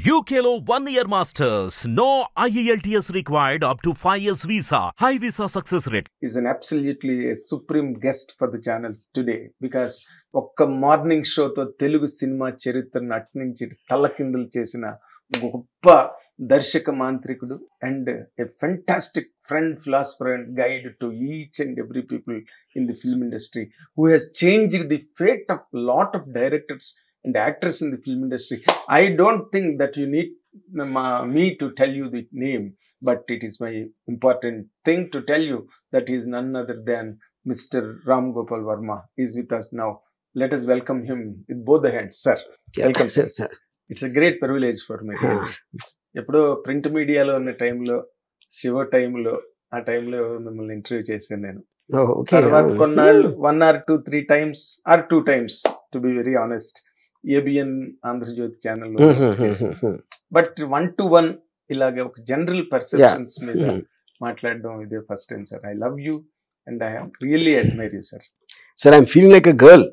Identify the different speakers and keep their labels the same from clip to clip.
Speaker 1: UKLO one year masters. No IELTS required up to 5 years visa. High visa success rate.
Speaker 2: is an absolutely a supreme guest for the channel today because ఒక్క morning షోతో Telugu cinema చరిత్రను అటు నుంచి ఇటు తలకిందులు చేసిన గొప్ప దర్శక మాంత్రికుడు and a fantastic friend philosopher and guide to each and every people in the film industry who he's changed the fate of lot of directors and actors in the film industry I don't think that you need me to tell you the name but it is my important thing to tell you that he is none other than Mr. Ram Gopal Verma is with us now. Let us welcome him with both the hands, sir. Welcome,
Speaker 3: sir sir
Speaker 2: It's a great privilege for me. ఎప్పుడో print మీడియాలో ఉన్న టైంలో శివ టైంలో ఆ టైంలో మిమ్మల్ని interview చేశాను నేను
Speaker 3: ఓకే
Speaker 2: తర్వాత కొన్నాళ్ళు one or two three times are two times to be very honest ABN Andhra Jyothi ఛానల్లో బట్ వన్ టు వన్ ఇలాగే ఒక జనరల్ పర్సెప్షన్స్ మీద మాట్లాడడం ఇదే first time sir I love you and I really admire you sir
Speaker 3: sir I'm feeling like a girl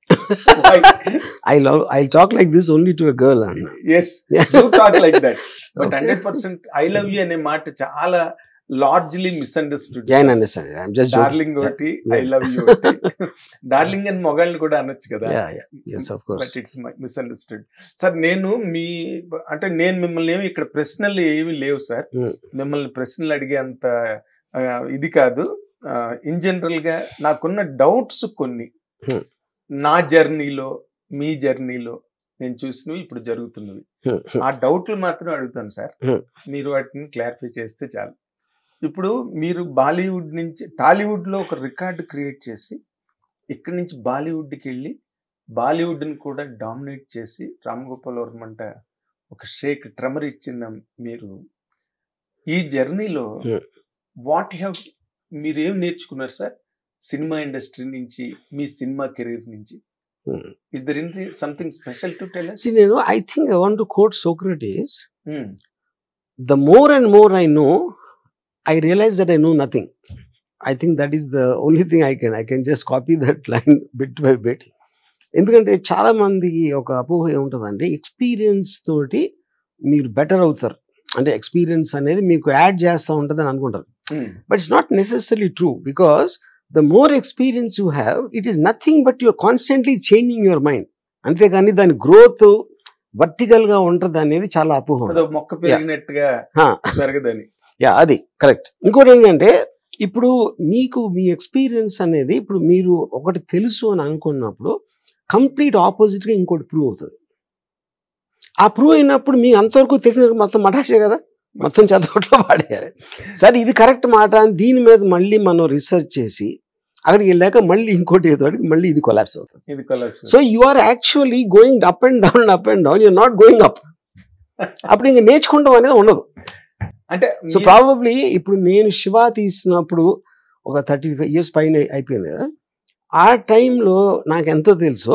Speaker 3: I love I talk like this only to a girl అన్న
Speaker 2: yes you talk like that but
Speaker 3: Okay.
Speaker 2: Hundred percent I love you అనే మాట చాలా లార్జ్లీ misunderstood
Speaker 3: Yeah, I understand. I'm just joking.
Speaker 2: Darling ఒకటి
Speaker 3: Yeah.
Speaker 2: I love you ఒకటి darling అని మొగాళ్ళని కూడా అనొచ్చు కదా
Speaker 3: Yeah, yeah. Yes, of course.
Speaker 2: But it's misunderstood sir నేను మీ అంటే నేను మిమ్మల్ని ఏమి ఇక్కడ ప్రశ్నలు ఏమి లేవు సార్
Speaker 3: Hmm.
Speaker 2: మిమ్మల్ని ప్రశ్నలు అడిగే అంత ఆ, ఇది కాదు ఇన్ జనరల్ గా నాకున్న డౌట్స్ కొన్ని
Speaker 3: Hmm.
Speaker 2: నా జర్నీలో మీ జర్నీలో నేను చూసినవి ఇప్పుడు జరుగుతున్నవి
Speaker 3: Hmm, hmm.
Speaker 2: ఆ డౌట్లు మాత్రం అడుగుతాను సార్
Speaker 3: Hmm.
Speaker 2: మీరు వాటిని క్లారిఫై చేస్తే చాలు ఇప్పుడు మీరు బాలీవుడ్ నుంచి టాలీవుడ్ లో ఒక రికార్డు క్రియేట్ చేసి ఇక్కడి నుంచి బాలీవుడ్కి వెళ్ళి బాలీవుడ్ని కూడా డామినేట్ చేసి రామ్ గోపాల్ వర్మ అంట ఒక షేక్ ట్రమర్ ఇచ్చిన మీరు ఈ జర్నీలో
Speaker 3: Hmm.
Speaker 2: వాట్ హ్యావ్ మీరు ఏం నేర్చుకున్నారు సార్ సినిమా ఇండస్ట్రీ నుంచి మీ సినిమా కెరీర్ నుంచి
Speaker 3: Hmm.
Speaker 2: Is there in something special to tell
Speaker 3: See, you know, I think I want to quote Socrates. The more and more I know, I realize that I know nothing. I think that is the only thing I can. I can just copy that line bit by bit. ఎందుకంటే చాలా మందికి ఒక అపోహ ఏముంటుందంటే experience తోటి మీరు better అవుతారు అంటే ఎక్స్పీరియన్స్ అనేది మీకు యాడ్ చేస్తూ ఉంటుంది అని అనుకుంటారు but it's not necessary true because the more experience you have it is nothing but your constantly changing your mind అంతేగాని దాని గ్రోత్ వర్టికల్ గా ఉంటుంది అనేది చాలా అపోహ
Speaker 2: అదో మొక్క పెరిగినట్టుగా
Speaker 3: Huh.
Speaker 2: పెరగదని
Speaker 3: యా అది కరెక్ట్ ఇంకోటి ఏంటంటే ఇప్పుడు మీకు మీ ఎక్స్పీరియన్స్ అనేది ఇప్పుడు మీరు ఒకటి తెలుసు అని అనుకున్నప్పుడు కంప్లీట్ ఆపోజిట్గా ఇంకోటి ప్రూవ్ అవుతుంది ఆ ప్రూవ్ అయినప్పుడు మీ అంతవరకు తెలిసిన మొత్తం మటాషే కదా మొత్తం చదవట్లో పాడేయాలి సరే ఇది కరెక్ట్ మాట అని దీని మీద మళ్ళీ మనం రీసెర్చ్ చేసి అక్కడికి వెళ్ళాక మళ్ళీ ఇంకోటి ఏదో అడిగి మళ్ళీ ఇది కొలాప్స్ అవుతుంది
Speaker 2: ఇది collapse
Speaker 3: so you are actually going up and down up and down you're not going up అప్పుడు ఇంక నేర్చుకుంటాం అనేది ఉండదు
Speaker 2: అంటే
Speaker 3: సో
Speaker 2: మీరు-
Speaker 3: ప్రాబబ్లీ ఇప్పుడు నేను శివ తీసినప్పుడు ఒక థర్టీ ఫైవ్ ఇయర్స్ పైన అయిపోయింది కదా ఆ టైంలో నాకు ఎంత తెలుసో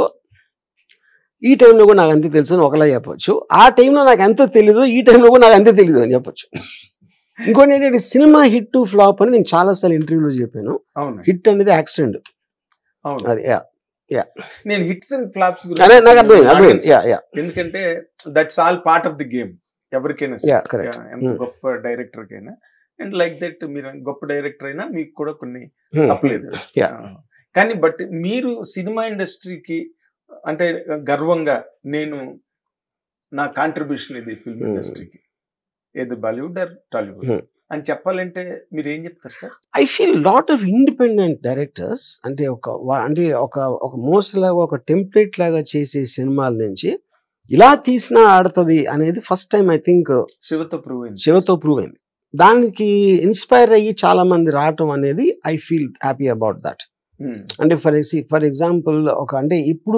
Speaker 3: ఈ టైంలో కూడా నాకు అంతే తెలుసు అని ఒకలా చెప్పొచ్చు ఆ టైంలో నాకు ఎంత తెలీదు ఈ టైంలో కూడా నాకు అంతే తెలీదు అని చెప్పొచ్చు ఇంకోటి ఏంటంటే సినిమా హిట్ టు ఫ్లాప్ అని నేను చాలాసార్లు ఇంటర్వ్యూలో చెప్పాను
Speaker 2: అవును
Speaker 3: హిట్ అనేది యాక్సిడెంట్
Speaker 2: అవును
Speaker 3: అది yeah.
Speaker 2: నేను హిట్స్ అండ్ ఫ్లాప్స్
Speaker 3: అదే నాకు అర్థమైంది అర్థమైంది యా యా
Speaker 2: ఎందుకంటే that's all part of the game ఎవరికైనా సరే.
Speaker 3: యా కరెక్ట్
Speaker 2: Yeah, ఎంత
Speaker 3: Hmm.
Speaker 2: గొప్ప డైరెక్టర్ కైనా అండ్ లైక్ దట్ మీరు గొప్ప డైరెక్టర్ అయినా మీకు కూడా కొన్ని తప్పలేదు
Speaker 3: Yeah.
Speaker 2: ఆ, కానీ బట్ మీరు సినిమా ఇండస్ట్రీకి అంటే గర్వంగా నేను నా కాంట్రిబ్యూషన్ ఇది ఫిల్మ్
Speaker 3: Hmm.
Speaker 2: ఇండస్ట్రీకి ఏది బాలీవుడ్ ఆర్ టాలీవుడ్
Speaker 3: Hmm.
Speaker 2: అని చెప్పాలంటే మీరు ఏం చెప్తారు sir
Speaker 3: I feel lot of independent directors అంటే ఒక వా- అంటే ఒక ఒక మోస్ లాగా ఒక టెంప్లెట్ లాగా చేసే సినిమాల నుంచి ఇలా తీసినా ఆడుతుంది అనేది ఫస్ట్ టైం ఐ థింక్
Speaker 2: శివతో ప్రూవ్ అయింది
Speaker 3: శివతో ప్రూవ్ అయింది దానికి ఇన్స్పైర్ అయ్యి చాలా మంది రావటం అనేది I feel happy about that
Speaker 2: Hmm.
Speaker 3: అంటే ఫర్ ఫర్ ఎగ్జాంపుల్ ఒక అంటే ఇప్పుడు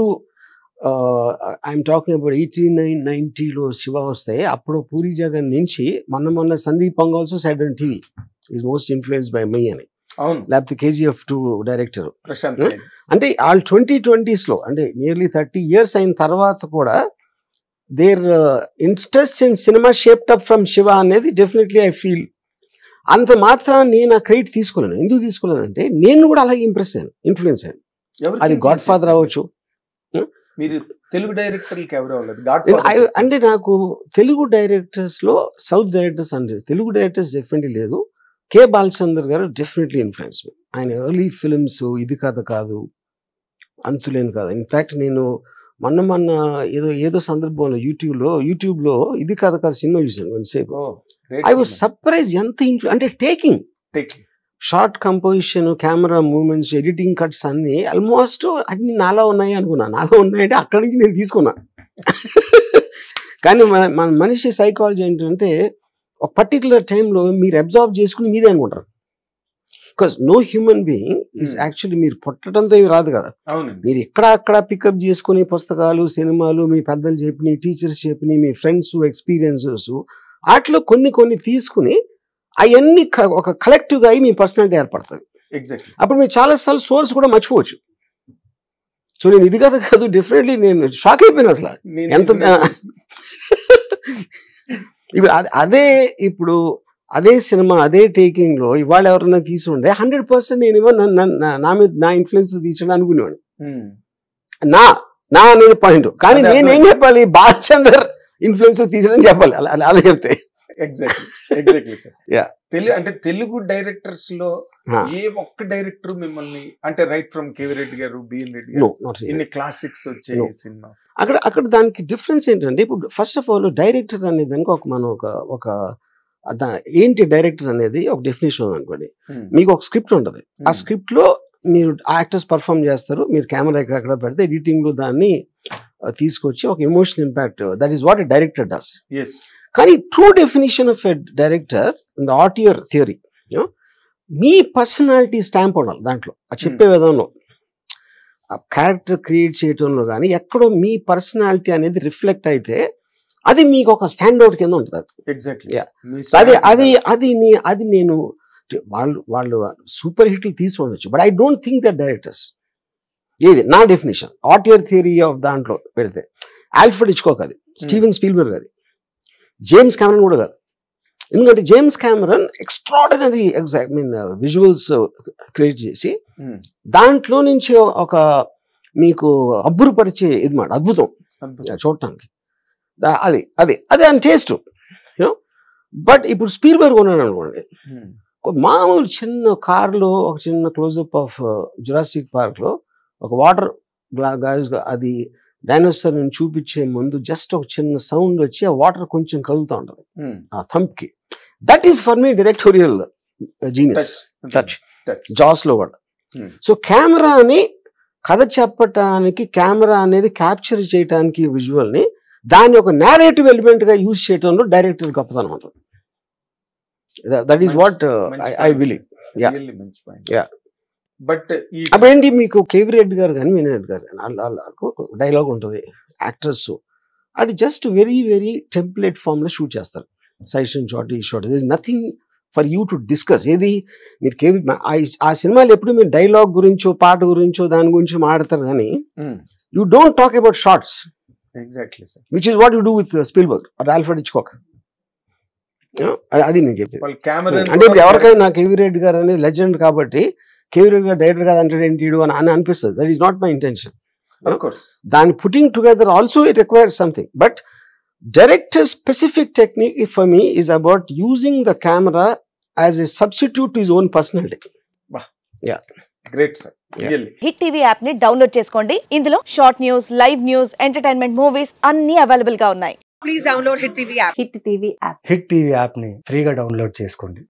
Speaker 3: I'm talking about eighty nine నైన్టీలో శివ వస్తే అప్పుడు పూరి జగన్ నుంచి మొన్న మొన్న Sandeep also side and TV is most influence by my అని
Speaker 2: అవును
Speaker 3: లేకపోతే KGF two director
Speaker 2: Prashanth
Speaker 3: Hmm. అంటే వాళ్ళు ట్వంటీ ట్వంటీస్లో అంటే నియర్లీ థర్టీ ఇయర్స్ అయిన తర్వాత కూడా their interest in cinema shaped up from Shiva అనేది డెఫినెట్లీ ఐ ఫీల్ అంత మాత్రం నేను ఆ క్రెడిట్ తీసుకోలేను ఎందుకు తీసుకోలేనంటే నేను కూడా అలాగే ఇంప్రెస్ అయ్యాను ఇన్ఫ్లుయెన్స్ అయ్యాను
Speaker 2: ఎవరికి
Speaker 3: అది గాడ్ ఫాదర్
Speaker 2: చేశారు?
Speaker 3: అవ్వచ్చు
Speaker 2: మీరు తెలుగు డైరెక్టర్లకి ఎవరు అవ్వలేదు గాడ్
Speaker 3: నేను I- అంటే నాకు తెలుగు డైరెక్టర్స్ లో సౌత్ డైరెక్టర్స్ అంటే తెలుగు డైరెక్టర్స్ డెఫినెట్లీ లేదు K Balachander garu definitely influence ఆయన ఎర్లీ ఫిల్మ్స్ ఇది కథ కాదు అంతులేని కాదు ఇన్ఫాక్ట్ నేను మొన్న మొన్న ఏదో ఏదో సందర్భంలో యూట్యూబ్లో యూట్యూబ్లో ఇది కథ కాదు సినిమా చూసాను కొంతసేపు ఐ వాజ్ సర్ప్రైజ్ ఎంత ఇన్ఫ్లు అంటే taking shot composition camera movements editing cuts అన్ని ఆల్మోస్ట్ అన్ని నాలా ఉన్నాయి అనుకున్నా నాలా ఉన్నాయంటే అక్కడి నుంచి నేను తీసుకున్నా కానీ మన మన మనిషి సైకాలజీ ఏంటంటే ఒక పర్టికులర్ టైంలో మీరు అబ్జార్బ్ చేసుకుని మీదే అనుకుంటారు because no human being is
Speaker 2: Hmm.
Speaker 3: Actually మీరు పుట్టడంతో ఏమి రాదు కదా
Speaker 2: అవునండి
Speaker 3: మీరు ఎక్కడ అక్కడ పికప్ చేసుకుని పుస్తకాలు సినిమాలు మీ పెద్దలు చెప్పిన టీచర్స్ చెప్పిన మీ ఫ్రెండ్స్ ఎక్స్పీరియన్సెస్ వాటిలో కొన్ని కొన్ని తీసుకుని అవన్నీ క- ఒక కలెక్టివ్గా అయి మీ పర్సనాలిటీ ఏర్పడుతుంది
Speaker 2: ఎగ్జాక్ట్లీ
Speaker 3: అప్పుడు మీరు చాలాసార్లు సోర్స్ కూడా మర్చిపోవచ్చు సో నేను ఇది కదా కాదు డెఫినెట్లీ నేను షాక్ అయిపోయాను అసలు ఎంత ఇప్పుడు అద- అదే ఇప్పుడు అదే సినిమా అదే టేకింగ్ లో ఇవాళ ఎవరైనా తీసుండే హండ్రెడ్ పర్సెంట్ నేను ఇవ్వ నన్ను- నన్ను- నా- నా మీద నా ఇన్ఫ్లుయెన్స్ తీసాడు అనుకునేవాడు నా నా అనేది పాయింట్ కానీ
Speaker 2: అదే
Speaker 3: నేను ఏం చెప్పాలి బాలచందర్ ఇన్ఫ్లుయెన్స్ తీసాడని చెప్పాలి అలా అలా- అలా చెప్తే
Speaker 2: exactly exactly sir
Speaker 3: Yeah.
Speaker 2: Telugu అంటే తెలుగు డైరెక్టర్స్ లో
Speaker 3: Ah.
Speaker 2: ఏ ఒక్క డైరెక్టర్ మిమ్మల్ని అంటే right from KV Reddy garu BN Reddy
Speaker 3: no
Speaker 2: garu
Speaker 3: not
Speaker 2: ఇన్ని క్లాసిక్స్ వచ్చాయి
Speaker 3: No.
Speaker 2: ఈ సినిమా
Speaker 3: అక్కడ అక్కడ దానికి డిఫరెన్స్ ఏంటంటే ఇప్పుడు ఫస్ట్ ఆఫ్ ఆల్ డైరెక్టర్ అనేది దానికి ఒక మనం ఒక ఒక దా- ఏంటి డైరెక్టర్ అనేది ఒక డెఫినేషన్ ఉంది అనుకోండి మీకు ఒక స్క్రిప్ట్ ఉంటుంది ఆ స్క్రిప్ట్ లో మీరు యాక్టర్స్ పర్ఫామ్ చేస్తారు మీరు కెమెరా ఎక్కడెక్కడ పెడితే ఎడిటింగ్ లో దాన్ని ఆ, తీసుకొచ్చి ఒక emotional impact that is what a director does
Speaker 2: yes
Speaker 3: కానీ true definition of a director in the auteur theory మీ పర్సనాలిటీ స్టాంప్ ఉండాలి దాంట్లో ఆ చెప్పే విధానంలో ఆ క్యారెక్టర్ క్రియేట్ చేయటంలో కానీ ఎక్కడో మీ పర్సనాలిటీ అనేది రిఫ్లెక్ట్ అయితే అది మీకు ఒక స్టాండ్ అవుట్ కింద ఉంటుంది
Speaker 2: ఎగ్జాక్ట్లీ
Speaker 3: Yeah. సో అది అది అది నే- అది నేను వాళ్ళు వాళ్ళు సూపర్ హిట్లు తీసి ఉండొచ్చు but I don't think that directors ఏది నా డెఫినేషన్ ఆటియర్ థియరీ ఆఫ్ దాంట్లో పెడితే ఆల్ఫ్రెడ్ ఇచ్చుకోక అది స్టీవెన్ స్పీల్బర్గ్ అది జేమ్స్ కెమెరన్ కూడా కాదు ఎందుకంటే James Cameron extraordinary exact mean visuals create చేసి దాంట్లో నుంచి ఒక మీకు అబ్బురుపరిచే ఇది మాట అద్భుతం చూడటానికి దా- అది అది అదే అని టేస్ట్ యూనో బట్ ఇప్పుడు స్పీల్బర్గ్ ఉన్నాడు అనుకోండి ఒక మామూలు చిన్న కార్లో ఒక చిన్న క్లోజప్ ఆఫ్ జురాసిక్ పార్క్లో ఒక వాటర్ గాజ్ అది డైనోసార్ ని చూపించే ముందు జస్ట్ ఒక చిన్న సౌండ్ వచ్చి ఆ వాటర్ కొంచెం కదులుతూ ఉంటుంది ఆ థంప్ కి that is for me directorial genius touch Jaws లో కూడా
Speaker 2: Hmm.
Speaker 3: సో కెమెరాని కథ చెప్పటానికి కెమెరా అనేది క్యాప్చర్ చేయడానికి విజువల్ ని దాన్ని ఒక నేరేటివ్ ఎలిమెంట్ గా యూజ్ చేయడంలో డైరెక్టర్ గొప్పతనం ఉంటుంది that is what I believe Yeah.
Speaker 2: మంచి పాయింట్
Speaker 3: Yeah.
Speaker 2: బట్ ఈ
Speaker 3: అప్పుడు ఏంటి మీకు కేవీ రెడ్డి గారు కానీ వినయ్ రెడ్డి గారు కానీ వాళ్ళ వాళ్ళకు డైలాగ్ ఉంటుంది యాక్టర్స్ అది just very very template form లో షూట్ చేస్తారు సైషన్ షాట్ ఈ shot this nothing for you to discuss ఏది మీరు కేవీ ఆ సినిమాలు ఎప్పుడు మీరు డైలాగ్ గురించో పాట గురించో దాని గురించి మాడతారు కానీ you don't talk about shots
Speaker 2: exactly sir
Speaker 3: which is what you do with Spielberg or Alfred Hitchcock అది నేను చెప్పేది
Speaker 2: వాళ్ళ కెమెరా
Speaker 3: అంటే ఇప్పుడు ఎవరికైనా నాకు కేవీ రెడ్డి గారు అనేది లెజెండ్ కాబట్టి కేవీ రెడ్డి గారు డైరెక్టర్ కాదు అంటే ఏంటి ఈడు అని అని అనిపిస్తుంది that is not my intention
Speaker 2: of course
Speaker 3: దాని putting together also it requires something but director specific technique for me is about using the camera as a substitute to his own personality
Speaker 2: great sir
Speaker 3: Yeah.
Speaker 2: Really
Speaker 4: hit TV app ని download చేసుకోండి ఇందులో short news live news entertainment movies అన్ని available గా ఉన్నాయి
Speaker 5: please download Hit TV app.
Speaker 4: Hit TV app
Speaker 6: hit TV యాప్ని ఫ్రీగా download చేసుకోండి